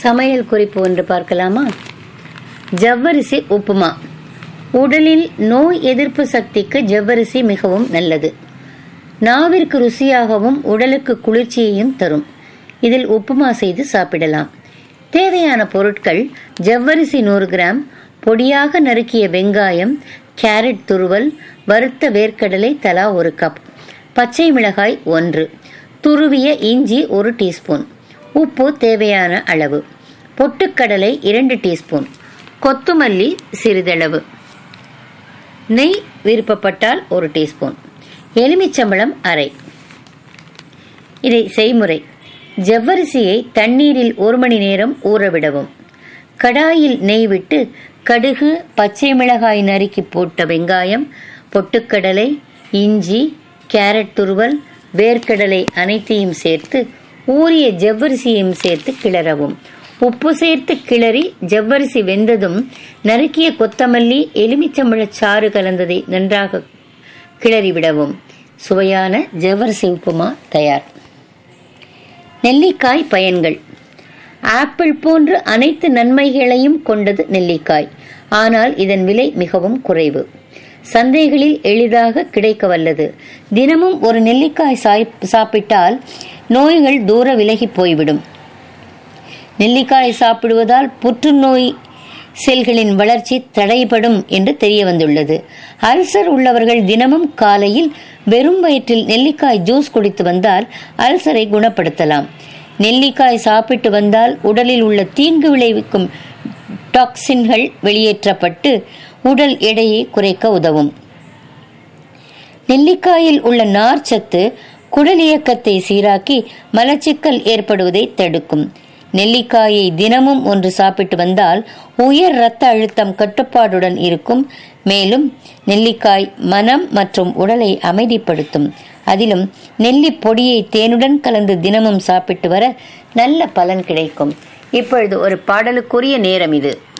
சமையல் குறிப்பு ஒன்று பார்க்கலாமா ஜவ்வரிசி உப்புமா உடலில் நோய் எதிர்ப்பு சக்திக்கு ஜவ்வரிசி மிகவும் நல்லது நாவிற்கு ருசியாகவும் உடலுக்கு குளிர்ச்சியையும் தரும் இதில் உப்புமா செய்து சாப்பிடலாம் தேவையான பொருட்கள் ஜவ்வரிசி நூறு கிராம் பொடியாக நறுக்கிய வெங்காயம் கேரட் துருவல் வறுத்த வேர்க்கடலை தலா ஒரு கப் பச்சை மிளகாய் ஒன்று துருவிய இஞ்சி ஒரு டீஸ்பூன் உப்பு தேவையான அளவு பொட்டுக்கடலை இரண்டு டீஸ்பூன் கொத்துமல்லி சிறிதளவு நெய் விருப்பப்பட்டால் ஒரு டீஸ்பூன் எலுமிச்சம்பழம் அரை இதை செய்முறை ஜவ்வரிசியை தண்ணீரில் ஒரு மணி நேரம் ஊறவிடவும் கடாயில் நெய் விட்டு கடுகு பச்சை மிளகாய் நறுக்கி போட்ட வெங்காயம் பொட்டுக்கடலை இஞ்சி கேரட் துருவல் வேர்க்கடலை அனைத்தையும் சேர்த்து ஊறிய ஜவ்வரிசியையும் சேர்த்து கிளறவும் உப்பு சேர்த்து கிளறி ஜவ்வரிசி வெந்ததும் நறுக்கிய கொத்தமல்லி எலுமிச்சம்பழச் சாறு கலந்ததை நன்றாக கிளறிவிடவும் சுவையான ஜவ்வரிசி உப்புமா தயார் நெல்லிக்காய் பயன்கள் ஆப்பிள் போன்ற அனைத்து நன்மைகளையும் கொண்டது நெல்லிக்காய் ஆனால் இதன் விலை மிகவும் குறைவு சந்தைகளில் எளிதாக கிடைக்க வல்லது தினமும் ஒரு நெல்லிக்காய் சாப்பிட்டால் நோய்கள் தூர விலகி போய்விடும் நெல்லிக்காய் சாப்பிடுவதால் புற்றுநோய் செல்களின் வளர்ச்சி தடைபடும் என்று தெரிய வந்துள்ளது அல்சர் உள்ளவர்கள் தினமும் காலையில் வெறும் வயிற்றில் நெல்லிக்காய் ஜூஸ் குடித்து வந்தால் அல்சரை குணப்படுத்தலாம் நெல்லிக்காய் சாப்பிட்டு வந்தால் உடலில் உள்ள தீங்கு விளைவிக்கும் டாக்சின்கள் வெளியேற்றப்பட்டு உடல் எடையை குறைக்க உதவும் நெல்லிக்காயில் உள்ள நார்ச்சத்து குடல் இயக்கத்தை சீராக்கி மலச்சிக்கல் ஏற்படுவதை தடுக்கும் நெல்லிக்காயை தினமும் ஒன்று சாப்பிட்டு வந்தால் உயர் இரத்த அழுத்தம் கட்டுப்பாடுடன் இருக்கும் மேலும் நெல்லிக்காய் மனம் மற்றும் உடலை அமைதிப்படுத்தும் அதிலும் நெல்லி பொடியை தேனுடன் கலந்து தினமும் சாப்பிட்டு வர நல்ல பலன் கிடைக்கும் இப்பொழுது ஒரு பாடலுக்குரிய நேரம் இது